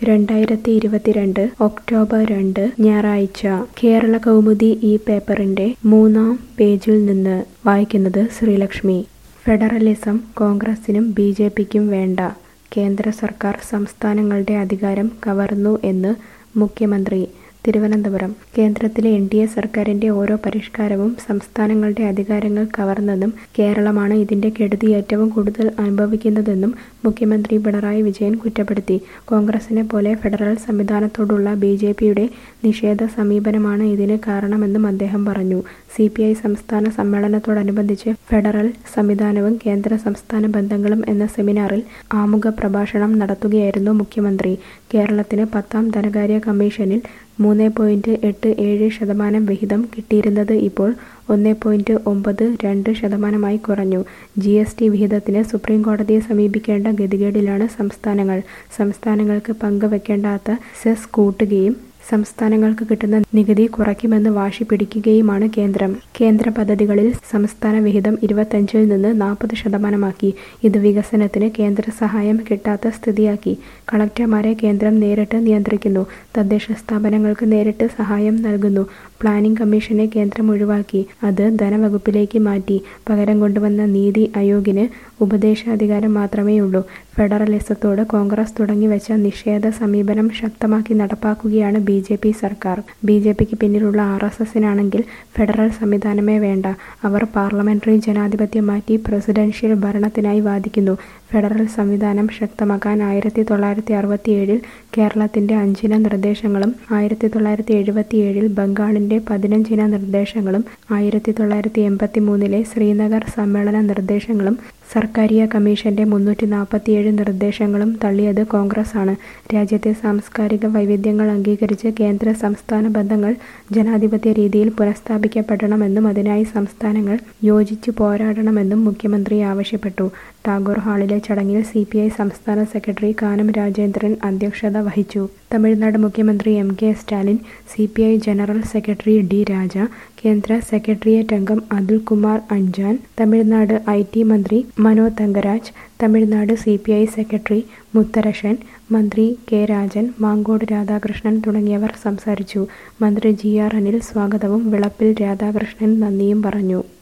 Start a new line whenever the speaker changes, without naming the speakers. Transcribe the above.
രണ്ടായിരത്തി ഇരുപത്തിരണ്ട് ഒക്ടോബർ രണ്ട് ഞായറാഴ്ച കേരള കൗമുദി ഈ പേപ്പറിന്റെ മൂന്നാം പേജിൽ നിന്ന് വായിക്കുന്നത് ശ്രീലക്ഷ്മി ഫെഡറലിസം കോൺഗ്രസിനും ബി ജെ പിക്കും വേണ്ട കേന്ദ്ര സർക്കാർ സംസ്ഥാനങ്ങളുടെ അധികാരം കവർന്നു എന്ന് മുഖ്യമന്ത്രി തിരുവനന്തപുരം കേന്ദ്രത്തിലെ എൻ ഡി എ സർക്കാരിന്റെ ഓരോ പരിഷ്കാരവും സംസ്ഥാനങ്ങളുടെ അധികാരങ്ങൾ കവർന്നെന്നും കേരളമാണ് ഇതിന്റെ കെടുതി ഏറ്റവും കൂടുതൽ അനുഭവിക്കുന്നതെന്നും മുഖ്യമന്ത്രി പിണറായി വിജയൻ കുറ്റപ്പെടുത്തി കോൺഗ്രസിനെ പോലെ ഫെഡറൽ സംവിധാനത്തോടുള്ള ബി ജെ പിയുടെ നിഷേധ സമീപനമാണ് ഇതിന് കാരണമെന്നും അദ്ദേഹം പറഞ്ഞു സി പി ഐ സംസ്ഥാന സമ്മേളനത്തോടനുബന്ധിച്ച് ഫെഡറൽ സംവിധാനവും കേന്ദ്ര സംസ്ഥാന ബന്ധങ്ങളും എന്ന സെമിനാറിൽ ആമുഖ പ്രഭാഷണം നടത്തുകയായിരുന്നു മുഖ്യമന്ത്രി കേരളത്തിന് പത്താം ധനകാര്യ കമ്മീഷനിൽ മൂന്ന് പോയിന്റ് എട്ട് ഏഴ് ശതമാനം വിഹിതം കിട്ടിയിരുന്നത് ഇപ്പോൾ ഒന്ന് പോയിന്റ് ഒമ്പത് രണ്ട് ശതമാനമായി കുറഞ്ഞു ജി എസ് ടി വിഹിതത്തിന് സുപ്രീം കോടതിയെ സമീപിക്കേണ്ട ഗതികേടിലാണ് സംസ്ഥാനങ്ങൾ സംസ്ഥാനങ്ങൾക്ക് പങ്കുവെക്കേണ്ടാത്ത സെസ് കൂട്ടുകയും സംസ്ഥാനങ്ങൾക്ക് കിട്ടുന്ന നികുതി കുറയ്ക്കുമെന്ന് വാശി പിടിക്കുകയുമാണ് കേന്ദ്രം കേന്ദ്ര പദ്ധതികളിൽ സംസ്ഥാന വിഹിതം ഇരുപത്തഞ്ചിൽ നിന്ന് നാൽപ്പത് ശതമാനമാക്കി ഇത് വികസനത്തിന് കേന്ദ്ര സഹായം കിട്ടാത്ത സ്ഥിതിയാക്കി കളക്ടർമാരെ കേന്ദ്രം നേരിട്ട് നിയന്ത്രിക്കുന്നു തദ്ദേശ സ്ഥാപനങ്ങൾക്ക് നേരിട്ട് സഹായം നൽകുന്നു പ്ലാനിംഗ് കമ്മീഷനെ കേന്ദ്രം ഒഴിവാക്കി അത് ധനവകുപ്പിലേക്ക് മാറ്റി പകരം കൊണ്ടുവന്ന നീതി ആയോഗിന് ഉപദേശാധികാരം മാത്രമേയുള്ളൂ ഫെഡറലിസത്തോട് കോൺഗ്രസ് തുടങ്ങിവെച്ച നിഷേധ സമീപനം ശക്തമാക്കി നടപ്പാക്കുകയാണ് ബി ജെ പി സർക്കാർ ബി ജെ പിക്ക് പിന്നിലുള്ള ആർ എസ് എസിനാണെങ്കിൽ ഫെഡറൽ സംവിധാനമേ വേണ്ട അവർ പാർലമെന്ററി ജനാധിപത്യം മാറ്റി പ്രസിഡൻഷ്യൽ ഭരണത്തിനായി വാദിക്കുന്നു ഫെഡറൽ സംവിധാനം ശക്തമാക്കാൻ ആയിരത്തി തൊള്ളായിരത്തി അറുപത്തിയേഴിൽ കേരളത്തിന്റെ അഞ്ചിന നിർദ്ദേശങ്ങളും ആയിരത്തി തൊള്ളായിരത്തി എഴുപത്തിയേഴിൽ ബംഗാളിന്റെ പതിനഞ്ചിന നിർദ്ദേശങ്ങളും ആയിരത്തി തൊള്ളായിരത്തി എൺപത്തി മൂന്നിലെ ശ്രീനഗർ സമ്മേളന നിർദ്ദേശങ്ങളും സർക്കാരിയ കമ്മീഷന്റെ മുന്നൂറ്റി നാൽപ്പത്തിയേഴ് നിർദ്ദേശങ്ങളും തള്ളിയത് കോൺഗ്രസ് ആണ് രാജ്യത്തെ സാംസ്കാരിക വൈവിധ്യങ്ങൾ അംഗീകരിച്ച് കേന്ദ്ര സംസ്ഥാന ബന്ധങ്ങൾ ജനാധിപത്യ രീതിയിൽ പുനഃസ്ഥാപിക്കപ്പെടണമെന്നും അതിനായി സംസ്ഥാനങ്ങൾ യോജിച്ചു പോരാടണമെന്നും മുഖ്യമന്ത്രി ആവശ്യപ്പെട്ടു ടാഗോർ ഹാളിലെ ചടങ്ങിൽ സി പി ഐ സംസ്ഥാന സെക്രട്ടറി കാനം രാജേന്ദ്രൻ അധ്യക്ഷത വഹിച്ചു തമിഴ്നാട് മുഖ്യമന്ത്രി M K Stalin C P I general secretary D Raja കേന്ദ്ര സെക്രട്ടേറിയറ്റ് അംഗം അതുൽകുമാർ അഞ്ജാൻ തമിഴ്നാട് ഐ ടി മന്ത്രി Mano Thangaraj Tamil Nadu C P I secretary Mutharasan മന്ത്രി കെ രാജൻ മാങ്കോട് രാധാകൃഷ്ണൻ തുടങ്ങിയവർ സംസാരിച്ചു മന്ത്രി ജി ആർ അനിൽ സ്വാഗതവും വിളപ്പിൽ രാധാകൃഷ്ണൻ നന്ദിയും പറഞ്ഞു